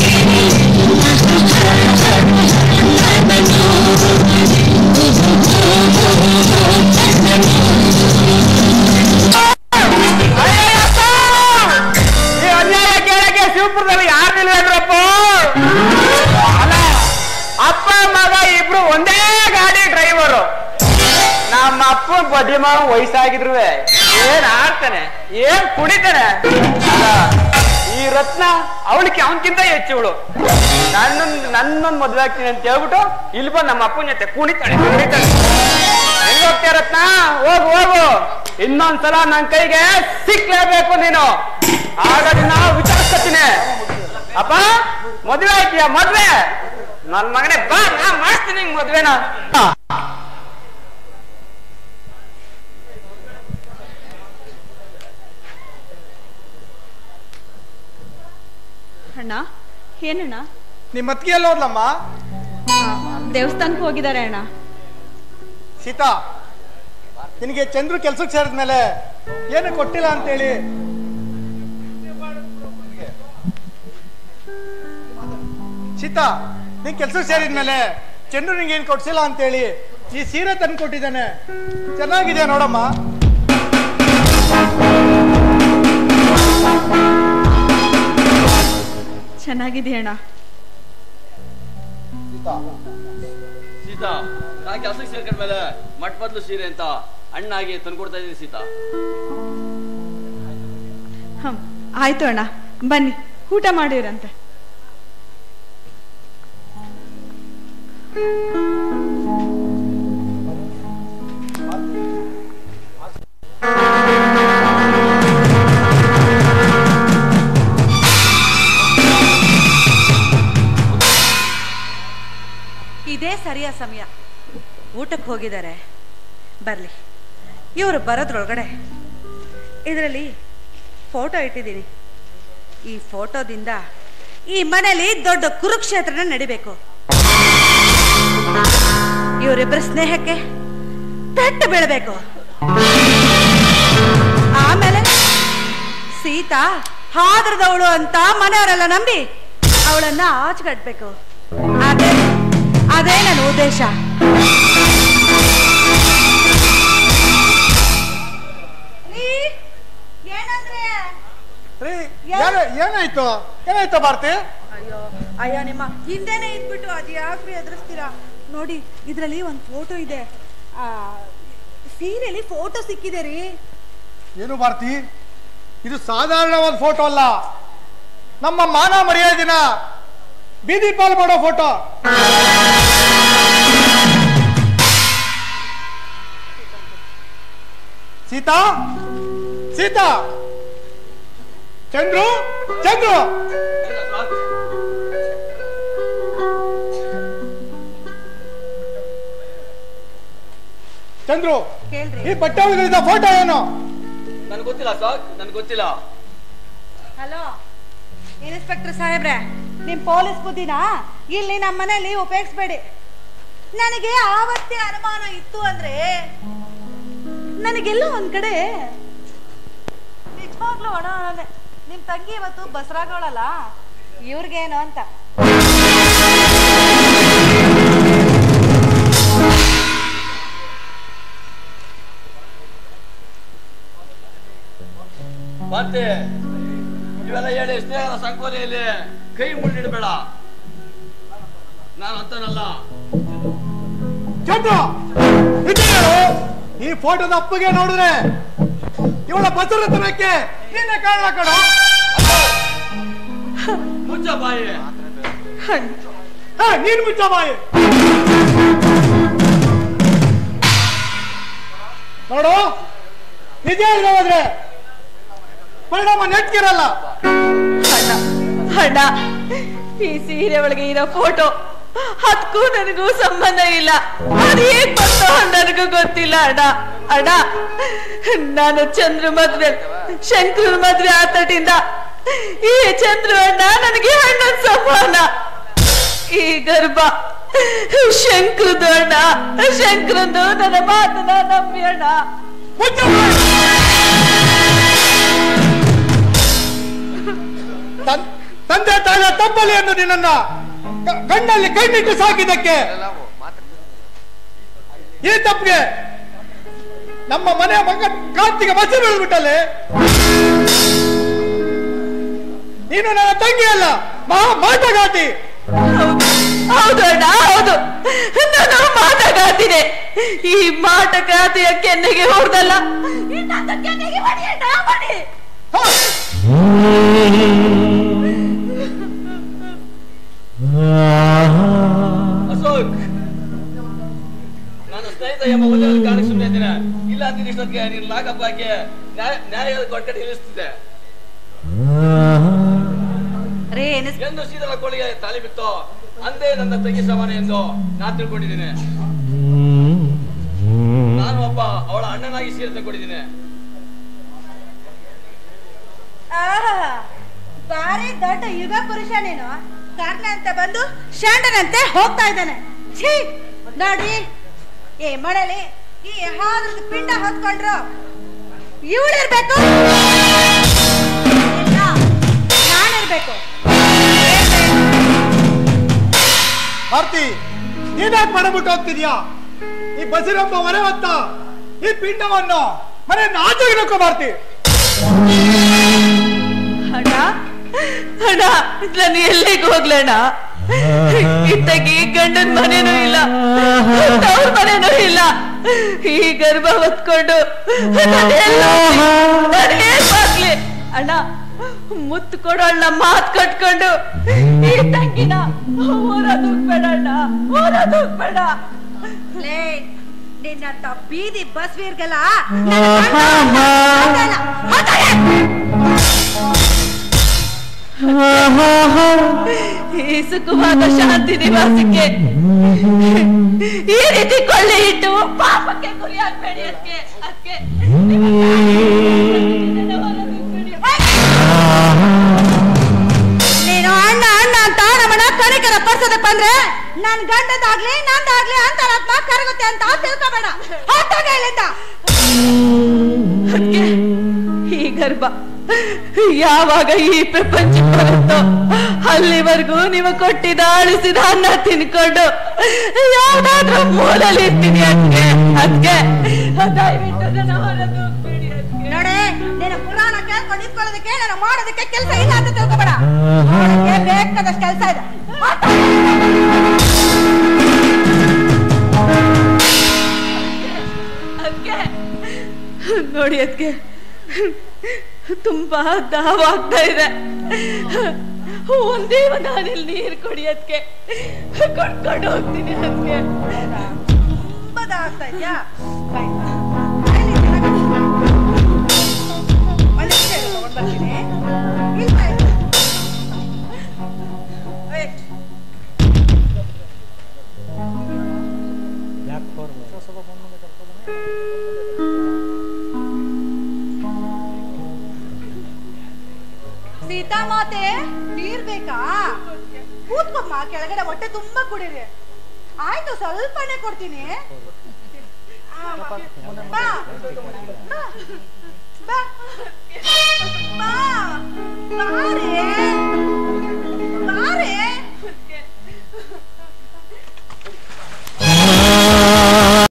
ಈ ಅನ್ಯಾಯ ಕೇಳಕ್ಕೆ ಶಿವಪುರದಲ್ಲಿ ಯಾರು ನಿಲ್ವೇನ್ರಪ್ಪ ಅಲ್ಲ ಅಪ್ಪ ಮಗ ಇಬ್ರು ಒಂದೇ ಗಾಡಿ ಡ್ರೈವರು ನಮ್ಮ ಅಪ್ಪ ಬಡ್ಡಿ ಮಾವ ವಯಸ್ಸಾಗಿದ್ರು ಏನ್ ಆಡ್ತಾನೆ ಏನ್ ಕುಡಿತಾನೆ ಅಲ್ಲ, ಈ ರತ್ನ ಅವಳಿಗೆ ಅವನಕ್ಕಿಂತ ಹೆಚ್ಚುವಳು ನನ್ನ ನನ್ನೊಂದ್ ಮದ್ವೆ ಆಗ್ತೀನಿ ಅಂತ ಹೇಳ್ಬಿಟ್ಟು ಇಲ್ಲಿ ಬಂದು ನಮ್ಮ ಅಪ್ಪನ ಜೊತೆ ಕುಣಿತಾಳೆ ಕುಣಿತಾಳೆ ಹೆಂಗ್ ಹೋಗ್ತೀಯ ರತ್ನ ಹೋಗು ಹೋಗು ಇನ್ನೊಂದ್ಸಲ ನನ್ ಕೈಗೆ ಸಿಕ್ಲೇಬೇಕು ನೀನು ಆಗ ನಿನ್ನ ವಿಚಾರಿಸ್ಕೊತೀನಿ ಅಪ್ಪ ಮದ್ವೆ ಆಯ್ತೀಯ ಮದ್ವೆ ನನ್ ಮಗನೇ ಬಾ ನಾ ಮಾಡ್ತೀನಿ ನಿಂಗ್ ಮದ್ವೆನ ಅಣ್ಣ ಏನಣ್ಣ ನಿಮ್ಮ ಅತ್ತಿಗೆ ಎಲ್ಲ ಹೋದ್ಲಮ್ಮ ದೇವಸ್ಥಾನಕ್ಕೆ ಹೋಗಿದ್ದಾರೆ ಅಣ್ಣ ಸೀತಾ ನಿನಗೆ ಚಂದ್ರು ಕೆಲ್ಸಕ್ಕೆ ಸೇರಿದ್ಮೇಲೆ ಏನು ಕೊಟ್ಟಿಲ್ಲ ಅಂತೇಳಿ ಸೀತಾ ನೀನ್ ಕೆಲ್ಸಕ್ಕೆ ಸೇರಿದ್ಮೇಲೆ ಚಂದ್ರು ನಿಂಗೆ ಏನು ಕೊಡ್ಸಿಲ್ಲ ಅಂತೇಳಿ ಈ ಸೀರೆ ತಂದು ಕೊಟ್ಟಿದ್ದಾನೆ ಚೆನ್ನಾಗಿದೆ ನೋಡಮ್ಮ ಚೆನ್ನಾಗಿದೆ ಅಣ್ಣ ಸೀತಾ ನಾ ಕೆಲ್ಸಕ್ಕೆ ಸೇರ್ಕೊಂಡ್ಮೇಲೆ ಮಟ್ ಬದ್ಲು ಸೀರೆ ಅಂತ ಅಣ್ಣಾಗಿ ತಂದ್ಕೊಡ್ತಾ ಇದೀನಿ ಸೀತಾ ಹ್ಮ್ ಆಯ್ತು ಅಣ್ಣ ಬನ್ನಿ ಊಟ ಮಾಡಿರಂತೆ ಇದೇ ಸರಿಯ ಸಮಯ ಊಟಕ್ಕೆ ಹೋಗಿದ್ದಾರೆ ಬರಲಿ ಇವರು ಬರೋದ್ರೊಳಗಡೆ ಇದರಲ್ಲಿ ಫೋಟೋ ಇಟ್ಟಿದ್ದೀನಿ ಈ ಫೋಟೋದಿಂದ ಈ ಮನೇಲಿ ದೊಡ್ಡ ಕುರುಕ್ಷೇತ್ರನ ನಡಿಬೇಕು ಇವರಿಬ್ಬರ ಸ್ನೇಹಕ್ಕೆ ಪೆಟ್ಟು ಬೀಳಬೇಕು ಆಮೇಲೆ ಸೀತಾ ಹಾದ್ರದವಳು ಅಂತ ಮನೆಯವರೆಲ್ಲ ನಂಬಿ ಅವಳನ್ನ ಆಚಗಟ್ಬೇಕು ಅದೇ ಅದೇ ನನ್ನ ಉದ್ದೇಶ ಏನಂದ್ರೆ ರೀ ಏನ- ಏನಾಯ್ತು ಏನಾಯ್ತು ಭಾರತಿ ಅಯ್ಯೋ ಅಯ್ಯ ನಿಮ್ಮ ಹಿಂದೆನೆ ಇದ್ಬಿಟ್ಟು ಅದು ಯಾಕ್ರಿ ಎದುರಿಸ್ತೀರಾ ನೋಡಿ ಇದರಲ್ಲಿ ಒಂದು ಫೋಟೋ ಇದೆ ಆ, ಸೀರೆಯಲ್ಲಿ ಫೋಟೋ ಸಿಕ್ಕಿದೆ ರೀ ಏನು ಭಾರತಿ ಇದು ಸಾಧಾರಣವಾದ ಫೋಟೋ ಅಲ್ಲ ನಮ್ಮ ಮಾನ ಮರ್ಯಾದಿನ ಬೀದಿ ಪಾಲ್ ಮಾಡೋ ಫೋಟೋ ಸೀತಾ ಸೀತಾ ಚಂದ್ರು ಚಂದ್ರು ಚಂದ್ರು ಕೇಳ್ರಿ ಈ ಬಟ್ಟೆ ಒಳಗಿದ್ದ ಫೋಟೋ ಏನು ನನ್ಗೆ ಗೊತ್ತಿಲ್ಲ ಸಾಕ್ ನನ್ಗೆ ಗೊತ್ತಿಲ್ಲ ಹಲೋ ಇನ್ಸ್ಪೆಕ್ಟರ್ ಸಾಹೇಬ್ರೆ ನಿಮ್ ಪೊಲೀಸ್ ಬುದ್ಧಿನ ಇಲ್ಲಿ ನಮ್ಮ ಮನೇಲಿ ಉಪಯೋಗಿಸ್ಬೇಡಿ ನನಗೆ ಆವತ್ತೇ ಅನುಮಾನ ಇತ್ತು ಅಂದ್ರೆ ನನಗೆಲ್ಲೋ ಒಂದ್ ಕಡೆ ನಿಜವಾಗ್ಲೂ ಒಣ ನಿಮ್ ತಂಗಿ ಇವತ್ತು ಬಸರಾಗೋಳಲ್ಲ ಇವ್ರಿಗೇನು ಅಂತ ಮತ್ತೆ ಇವೆಲ್ಲ ಹೇಳಿ ಸ್ನೇಹದ ಸಂಕೋಲೆಯಲ್ಲಿ ಕೈ ಮುಳ್ಳಿಡಬೇಡ ನಾನು ಅಂತನಲ್ಲ ಚಂದ್ರ ಇದ್ದೇನು? ಈ ಫೋಟೋದ ಅಪ್ಪಗೆ ನೋಡಿದ್ರೆ ಇವಳ ಬಸರತನಕ್ಕೆ ನಿನ್ನ ಕಾರಣ ಕಣ ಮುಚ್ಚ ಬಾಯಿ ಹೇ, ನೀನ್ ಮುಚ್ಚ ಬಾಯಿ ನೋಡು ನಿಜ ಹೇಳಿದ್ರೆ ಹೋದ್ರೆ ಪರಿಣಾಮ ನೆಟ್ಕಿರಲ್ಲ ಅಣ್ಣ ಅಣ್ಣ ಈ ಸೀರೆ ಒಳಗೆ ಇರೋ ಫೋಟೋ ಅದಕ್ಕೂ ನನಗೂ ಸಂಬಂಧ ಇಲ್ಲ ಅದು ಹೇಗ್ ಬಂತೋ ನನಗೂ ಗೊತ್ತಿಲ್ಲ ಅಣ್ಣ ಅಣ್ಣ ನಾನು ಚಂದ್ರ ಮದ್ವೆ ಶಂಕರ ಮದ್ವೆ ಆತಟಿಂದ ಈ ಚಂದ್ರ ಅಣ್ಣ ನನಗೆ ಅಣ್ಣನ ಸಮಾನ ಈ ಗರ್ಭ ಶಂಕರದು ಅಣ್ಣ ಶಂಕರಂದು ನನ್ನ ಮಾತನ್ನ ನಂಬಿ ಅಣ್ಣ ಮುಚ್ಚ ಬಾಯಿ. ತನ್- ತಂದೆ ತಾಯಿಯ ತಪ್ಪಲಿ ಎಂದು ನಿನ್ನನ್ನ ಕ- ಕಣ್ಣಲ್ಲಿ ಕಣ್ಣಿಟ್ಟು ಸಾಕಿದ್ದಕ್ಕೆ ಈ ತಪ್ಪಿಗೆ ನಮ್ಮ ಮನೆಯ ಮಗ ಕಾಂತಿಗೆ ಮಸಿ ಬೆಳೆದ್ಬಿಟ್ಟಲ್ಲಿ ನೀನು ನನ್ನ ತಂಗಿ ಅಲ್ಲ ಮಹಾ ಮಾಟಗಾತಿ ಹೌದು ಹೌದು ಅಣ್ಣ ಹೌದು ನಾನು ಮಾಟಗಾತಿದೆ ಈ ಮಾಟಗಾತಿಯ ಕೆನ್ನೆಗೆ ಹೊಡೆದಲ್ಲ ಇನ್ನೊಂದು ಕೆನ್ನೆಗೆ ಹೊಡಿ ಅಣ್ಣ ಹೊಡಿ ಹ! ಅಶೋಕ್ ನಾನು ಸ್ನೇಹಿತ ಎಂಬ ಒಂದೇ ಒಂದು ಕಾರಣಕ್ಕೆ ಸುಮ್ಮನೆ ಇದ್ದೇನೆ ಇಲ್ಲ ಅಂತೀನಿ ಇಷ್ಟೊತ್ತಿಗೆ ನೀನು ಲಾಕಪ್ ಹಾಕಿ ನ್ಯಾಯ ನ್ಯಾಯದ ಕೊಟ್ಟೆ ನಿಲ್ಲಿಸ್ತಿದ್ದೆ ರೇ ಎನಿಸ್ ಎಂದು ಶೀತಲ ಕೋಳಿಗೆ ತಾಲಿ ಬಿತ್ತು ಅಂದೇ ನನ್ನ ತಂಗಿ ಸಮಾನ ಎಂದು ನಾನು ತಿಳ್ಕೊಂಡಿದ್ದೇನೆ ನಾನು ಒಬ್ಬ ಅವಳ ಅಣ್ಣನಾಗಿ ಸೀರೆ ತಗೊಂಡಿದ್ದೇನೆ ಆಹಾ, ಬಾರಿ ದೊಡ್ಡ ಯುಗ ಪುರುಷ ನೀನು ಕಾರಣ ಅಂತ ಬಂದು ಶಾಂಡನಂತೆ ಹೋಗ್ತಾ ಇದ್ದಾನೆ ಛೀ ನೋಡಿ ಏ ಮಳಲಿ ಈ ಹಾದ್ರದ ಪಿಂಡ ಹೊತ್ಕೊಂಡ್ರು ಇವಳಿರ್ಬೇಕು ಇಲ್ಲ ನಾನಿರ್ಬೇಕು ಭಾರತಿ ನೀನ್ಯಾಕೆ ಮನೆ ಬಿಟ್ಟು ಹೋಗ್ತಿದ್ಯಾ ಈ ಬಸಿರಮ್ಮ ಮನೆ ಹೊತ್ತ ಈ ಪಿಂಡವನ್ನು ಮನೆಯನ್ನು ಆಚೆಗೆ ನಕ್ಕೋ ಭಾರತಿ ಅಣ್ಣ ಅಣ್ಣ ನಾನು ಎಲ್ಲಿಗೆ ಹೋಗ್ಲಣ್ಣ ಇತ್ತಾಗಿ ಗಂಡನ ಮನೇನೂ ಇಲ್ಲ ತವ್ರ ಮನೇನೂ ಇಲ್ಲ ಈ ಗರ್ಭ ಹೊತ್ಕೊಂಡು ನಾನ್ ಎಲ್ಲಿ ಹೋಗ್ಲಿ? ನಾನ್ ಏನ್ ಮಾಡ್ಲಿ ಅಣ್ಣ ಮುತ್ತು ಕೊಡೋಣ ಮಾತ್ ಕಟ್ಕೊಂಡು ಈ ತಂಗಿನ ಊರದ್ ಹೋಗ್ಬೇಡ ಅಣ್ಣ ಊರದ್ ಹೋಗ್ಬೇಡ ಲೇ ನಿನ್ನಂತ ಬೀದಿ ಬಸ್ವೀರ್ಗೆಲ್ಲ ನನ್ನ ಗಂಡ ಆಗಲ್ಲ. ಹೋಗಲೇ. ಈ ಸುಖವಾದ ಶಾಂತಿ ನಿವಾಸಕ್ಕೆ ಈ ರೀತಿ ಕೊಳ್ಳೆ ಇಟ್ಟು ಪಾಪಕ್ಕೆ ಗುರಿಯಾಗಬೇಡಿ ಅದಕ್ಕೆ ಅದಕ್ಕೆ ನೀನು ಅಣ್ಣ ಅಣ್ಣ ಅಂತ ನಮ್ಮನ್ನ ಕಣಿಕರ ಪರ್ಸೋದಕ್ ಬಂದ್ರೆ ನನ್ ಗಂಡದಾಗ್ಲಿ ನಂದಾಗ್ಲಿ ಅಂತರಾತ್ಮ ಕರಗುತ್ತೆ ಅಂತ ತಿಳ್ಕೊಬೇಡ ಹೊತ್ತಾಗ ಇಲ್ಲಿಂದ ಅದಕ್ಕೆ ಈ ಗರ್ಭ ಯಾವಾಗ ಈ ಪ್ರಪಂಚ ಬರುತ್ತೋ ಅಲ್ಲಿವರೆಗೂ ನೀವು ಕೊಟ್ಟಿದ ಅಳಿಸಿದ ಅನ್ನ ತಿನ್ಕೊಂಡು ಯಾವ್ದಾದ್ರೂ ಮೂಲಲ್ಲಿ ಇರ್ತೀನಿ ಅದಕ್ಕೆ ಅದಕ್ಕೆ ದಯವಿಟ್ಟು ನನ್ನ ಹೊರಗೆ ಹೋಗ್ಬೇಡಿ ಅದ್ಕೆ. ನೋಡೆ ನೀನು ಪುರಾಣ ಕೇಳ್ಕೊಂಡು ನಿಂತ್ಕೊಳ್ಳೋದಕ್ಕೆ ನಾನು ಮಾಡೋದಕ್ಕೆ ಕೆಲಸ ಇಲ್ಲ ಅಂತ ತಿಳ್ಕೊಬೇಡ ಮಾಡೋದಕ್ಕೆ ಬೇಕಾದಷ್ಟು ಕೆಲಸ ಇದೆ ಹೊತ್ತಾಗ. ಅದಕ್ಕೆ ನೋಡಿ ಅದಕ್ಕೆ ತುಂಬಾ ದಾವಾಗ್ತಾ ಇದೆ ಒಂದೇ ಒಂದು ಹನಿಲ್ ನೀರು ಕೊಡಿ ಅದಕ್ಕೆ ಕೊಟ್ಕೊಂಡು ಹೋಗ್ತೀನಿ ಅದಕ್ಕೆ ತುಂಬಾ ಆಗ್ತಾ ಇದ್ಯಾ ಬೈ. ಬಾಯಲ್ಲಿ ಚೆನ್ನಾಗಿ- ಒಂದ್ ನಿಮಿಷ ಇರು, ತಗೊಂಡ್ ಬರ್ತೀನಿ. ಇಲ್ಲ, ಇಲ್ಲ. ಏಯ್. ಸೀತಾ ಮಾತೆ ನೀರ್ ಬೇಕಾ ಕೂತ್ಕೊಮ್ಮ ಕೆಳಗಡೆ ಹೊಟ್ಟೆ ತುಂಬಾ ಕುಡೀರಿ ಆಯ್ತು ಸ್ವಲ್ಪನೇ ಕೊಡ್ತೀನಿ ಆ, ಬಾ. ಬಾ. ಬಾ. ಬಾ. ಬಾರೆ.